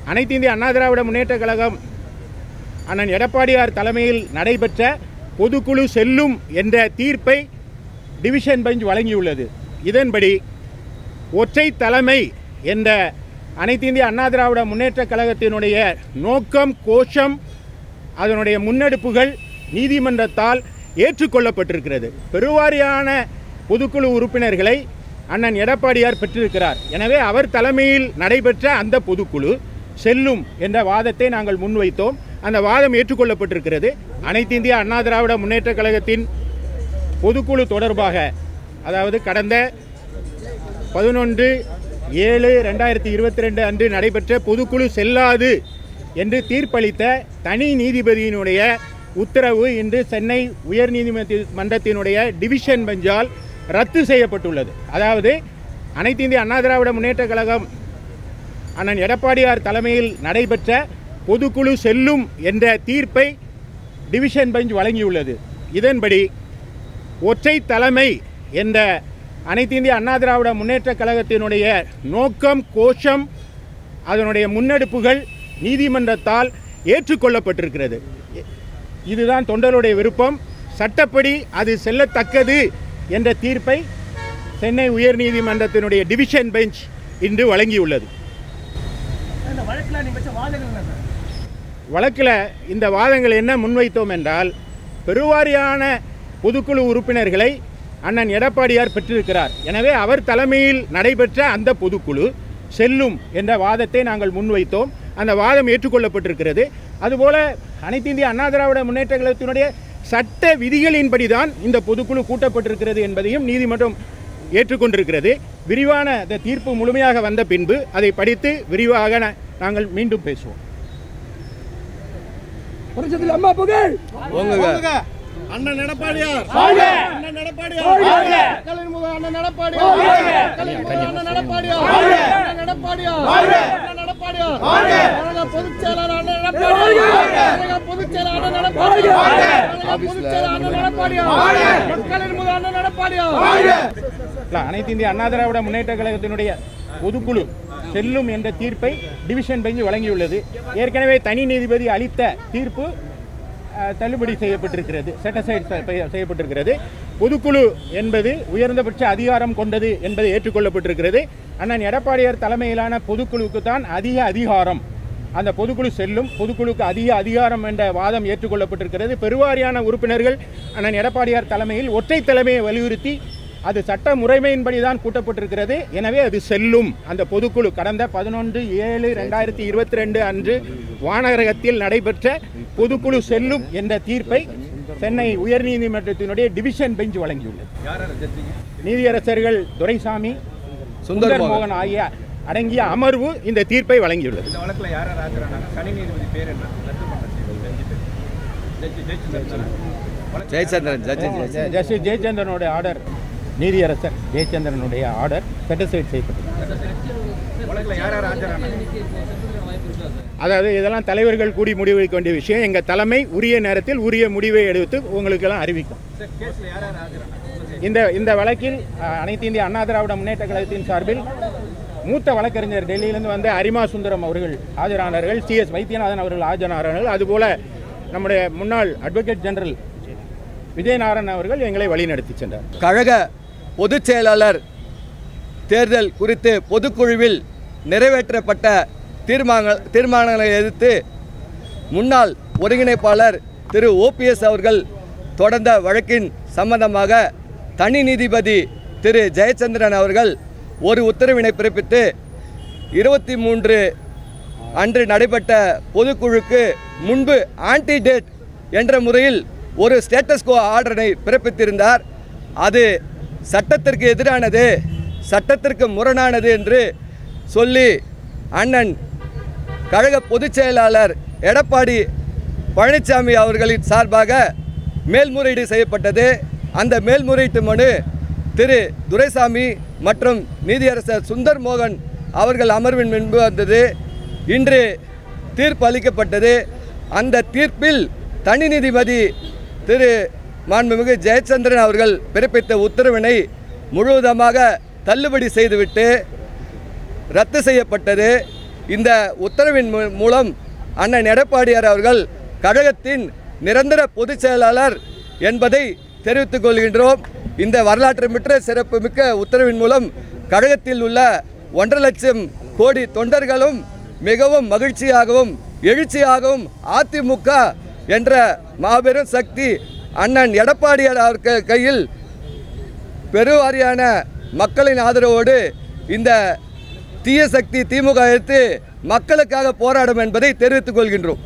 அனைத்து இந்திய அண்ணா திராவிட முன்னேற்றக் கழகம் அண்ணன் எடப்பாடியார் தலைமையில் நடைபெற்ற பொதுக்குழு செல்லும் என்ற தீர்ப்பை டிவிஷன் பெஞ்ச் வழங்கியுள்ளது இதன்படி ஒற்றை தலைமை என்ற அனைத்து இந்திய அண்ணா திராவிட முன்னேற்றக் கழகத்தினுடைய நோக்கம் கோஷம் அதனுடைய முன்னெடுப்புகள் நீதிமன்றத்தால் ஏற்றுக்கொள்ளப்பட்டிருக்கிறது பெருவாரியான பொதுக்குழு உறுப்பினர்களை அண்ணன் எடப்பாடியார் பெற்றிருக்கிறார் எனவே அவர் தலைமையில் நடைபெற்ற அந்த பொதுக்குழு செல்லும் என்ற வாதத்தை நாங்கள் முன்வைத்தோம் அந்த வாதம் ஏற்றுக்கொள்ளப்பட்டிருக்கிறது அனைத்து இந்திய அண்ணா திராவிட முன்னேற்றக் கழகத்தின் பொதுக்குழு தொடர்பாக அதாவது கடந்த பதினொன்று ஏழு ரெண்டாயிரத்தி இருபத்தி ரெண்டு அன்று நடைபெற்ற பொதுக்குழு செல்லாது என்று தீர்ப்பளித்த தனி நீதிபதியினுடைய உத்தரவு இன்று சென்னை உயர்நீதிமன்ற மன்றத்தினுடைய டிவிஷன் பெஞ்சால் ரத்து செய்யப்பட்டுள்ளது அதாவது அனைத்து இந்திய அண்ணா திராவிட முன்னேற்றக் கழகம் அண்ணன் எடப்பாடியார் தலைமையில் நடைபெற்ற பொதுக்குழு செல்லும் என்ற தீர்ப்பை டிவிஷன் பெஞ்ச் வழங்கியுள்ளது இதன்படி ஒற்றை தலைமை என்ற அனைத்து இந்திய அண்ணா திராவிட முன்னேற்றக் கழகத்தினுடைய நோக்கம் கோஷம் அதனுடைய முன்னெடுப்புகள் நீதிமன்றத்தால் ஏற்றுக்கொள்ளப்பட்டிருக்கிறது இதுதான் தொண்டருடைய விருப்பம் சட்டப்படி அது செல்லத்தக்கது என்ற தீர்ப்பை சென்னை உயர்நீதிமன்றத்தினுடைய டிவிஷன் பெஞ்ச் இன்று வழங்கியுள்ளது இந்த வழக்கில் நீங்க வச்ச வாதங்கள் என்ன சார் வழக்கில் இந்த வாதங்கள் என்ன முன்வைத்தோம் என்றால் பெருவாரியான பொதுக்குழு உறுப்பினர்களை அண்ணன் எடப்பாடியார் பெற்றிருக்கிறார் எனவே அவர் தலைமையில் நடைபெற்ற அந்த பொதுக்குழு செல்லும் என்ற வாதத்தை நாங்கள் முன்வைத்தோம் அந்த வாதம் ஏற்றுக்கொள்ளப்பட்டிருக்கிறது அதுபோல அனைத்து இந்திய அண்ணா திராவிட முன்னேற்ற கழகத்தினுடைய சட்ட விதிகளின்படி தான் இந்த பொதுக்குழு கூட்டப்பட்டிருக்கிறது என்பதையும் நீதிமன்றம் ஏற்றுக்கொண்டிருக்கிறது விரிவான இந்த தீர்ப்பு முழுமையாக வந்த பின்பு அதை படித்து விரிவாக நா- நாங்கள் மீண்டும் பேசுவோம் புரட்சத்தில் அம்மா புகழ் அண்ணன் எடப்பாடியார் அண்ணன் எடப்பாடியார் மக்களின் முதல் அண்ணன் எடப்பாடியார் மக்களின் முதல் அண்ணன் எடப்பாடியார் அண்ணன் எடப்பாடியார் அண்ணன் எடப்பாடியார் கழக பொதுச் செயலாளர் அண்ணன் எடப்பாடியார் கழக பொதுச் செயலாளர் அண்ணன் எடப்பாடியார் கழக பொதுச் செயலாளர் அண்ணன் எடப்பாடியார் மக்களின் முதல் அண்ணன் எடப்பாடியார் இல்ல, அனைத்து இந்திய அண்ணா திராவிட முன்னேற்ற கழகத்தினுடைய பொதுக்குழு செல்லும் என்ற தீர்ப்பை டிவிஷன் பெஞ்சு வழங்கியுள்ளது ஏற்கனவே தனி நீதிபதி அளித்த தீர்ப்பு அஹ், தள்ளுபடி செய்யப்பட்டிருக்கிறது செட்டசைட் செய்யப்பட்டிருக்கிறது பொதுக்குழு என்பது உயர்ந்தபட்ச அதிகாரம் கொண்டது என்பது ஏற்றுக்கொள்ளப்பட்டிருக்கிறது அண்ணன் எடப்பாடியார் தலைமையிலான பொதுக்குழுவுக்கு தான் அதிக அதிகாரம் அந்த பொதுக்குழு செல்லும் பொதுக்குழுக்கு அதிக அதிகாரம் என்ற வாதம் ஏற்றுக்கொள்ளப்பட்டிருக்கிறது பெருவாரியான உறுப்பினர்கள் அண்ணன் எடப்பாடியார் தலைமையில் ஒற்றை தலைமையை வலியுறுத்தி அது சட்ட முறைமையின்படி தான் கூட்டப்பட்டிருக்கிறது எனவே அது செல்லும் அந்த பொதுக்குழு கடந்த பதினொன்று ஏழு ரெண்டாயிரத்தி இருபத்தி ரெண்டு அன்று வானகரகத்தில் நடைபெற்ற பொதுக்குழு செல்லும் என்ற தீர்ப்பை சென்னை உயர்நீதிமன்றத்தினுடைய டிவிஷன் பெஞ்ச் வழங்கியுள்ளது நீதியரசர்கள் துரைசாமி சுந்தர் மோகன் ஆகிய அடங்கிய அமர்வு இந்த தீர்ப்பை வழங்கியுள்ளது இந்த வழக்கில் யார் யார் ஆஜரானாங்க தனி நீதிபதி பேர் என்ன ரத்து பண்ண judge Jayachandran Jayachandran judge Jayachandran justice ஜெயச்சந்திரனுடைய ஆர்டர் நீதியரசர் ஜெயச்சந்திரனுடைய ஆர்டர் செட்டிஸ்ஃபைட் செய்யப்பட்டது வழக்கில் யார் யார் ஆஜரானாங்க அதாவது இதெல்லாம் தலைவர்கள் கூடி முடிவெடுக்க வேண்டிய விஷயம் எங்கள் தலைமை உரிய நேரத்தில் உரிய முடிவை எடுத்து உங்களுக்கெல்லாம் அறிவிக்கும் சார் கேஸில் யார் யார் ஆஜரானாங்க இந்த இந்த வழக்கில் அஹ், அனைத்து இந்திய அண்ணா திராவிட முன்னேற்ற கழகத்தின் சார்பில் மூத்த வழக்கறிஞர் டெல்லியிலிருந்து வந்த அரிமா சுந்தரம் அவர்கள் ஆஜரானார்கள் சி எஸ் வைத்தியநாதன் அவர்கள் ஆஜரானார்கள் அதுபோல நம்முடைய முன்னாள் அட்வொகேட் ஜெனரல் விஜயநாராயணன் அவர்கள் எங்களை வழிநடத்தி சென்றார் கழக பொதுச் செயலாளர் தேர்தல் குறித்து பொதுக்குழுவில் நிறைவேற்றப்பட்ட தீர்மான தீர்மானங்களை எதிர்த்து முன்னாள் ஒருங்கிணைப்பாளர் திரு ஓபிஎஸ் அவர்கள் தொடர்ந்த வழக்கின் சம்பந்தமாக தனி நீதிபதி திரு ஜெயச்சந்திரன் அவர்கள் ஒரு உத்தரவினை பிறப்பித்து இருபத்தி மூன்று அன்று நடைபெற்ற பொதுக்குழுக்கு முன்பு ஆன்டிடேட் என்ற முறையில் ஒரு ஸ்டேட்டஸ் கோ ஆர்டரை பிறப்பித்திருந்தார் அது சட்டத்திற்கு எதிரானது சட்டத்திற்கு முரணானது என்று சொல்லி அண்ணன் கழக பொதுச் செயலாளர் எடப்பாடி பழனிசாமி அவர்களின் சார்பாக மேல்முறையீடு செய்யப்பட்டது அந்த மேல்முறையீட்டு மனு திரு துரைசாமி மற்றும் நீதியரசர் சுந்தர் மோகன் அவர்கள் அமர்வின் முன்பு வந்தது இன்று தீர்ப்பு அளிக்கப்பட்டது அந்த தீர்ப்பில் தனி நீதிபதி திரு மாண்புமிகு ஜெயச்சந்திரன் அவர்கள் பிறப்பித்த உத்தரவினை முழுவதுமாக தள்ளுபடி செய்துவிட்டு ரத்து செய்யப்பட்டது இந்த உத்தரவின் மூ- மூலம் அண்ணன் எடப்பாடியார் அவர்கள் கழகத்தின் நிரந்தர பொதுச் செயலாளர் என்பதை தெரிவித்துக் கொள்கின்றோம் இந்த வரலாற்று மிக்க சிறப்பு மிக்க உத்தரவின் மூலம் கழகத்தில் உள்ள ஒன்றரை லட்சம் கோடி தொண்டர்களும் மிகவும் மகிழ்ச்சியாகவும் எழுச்சியாகவும் அதிமுக என்ற மாபெரும் சக்தி அண்ணன் எடப்பாடியார் அவர்கள் கையில் பெருவாரியான மக்களின் ஆதரவோடு இந்த தீய சக்தி திமுக எடுத்து மக்களுக்காக போராடும் என்பதை தெரிவித்துக் கொள்கின்றோம்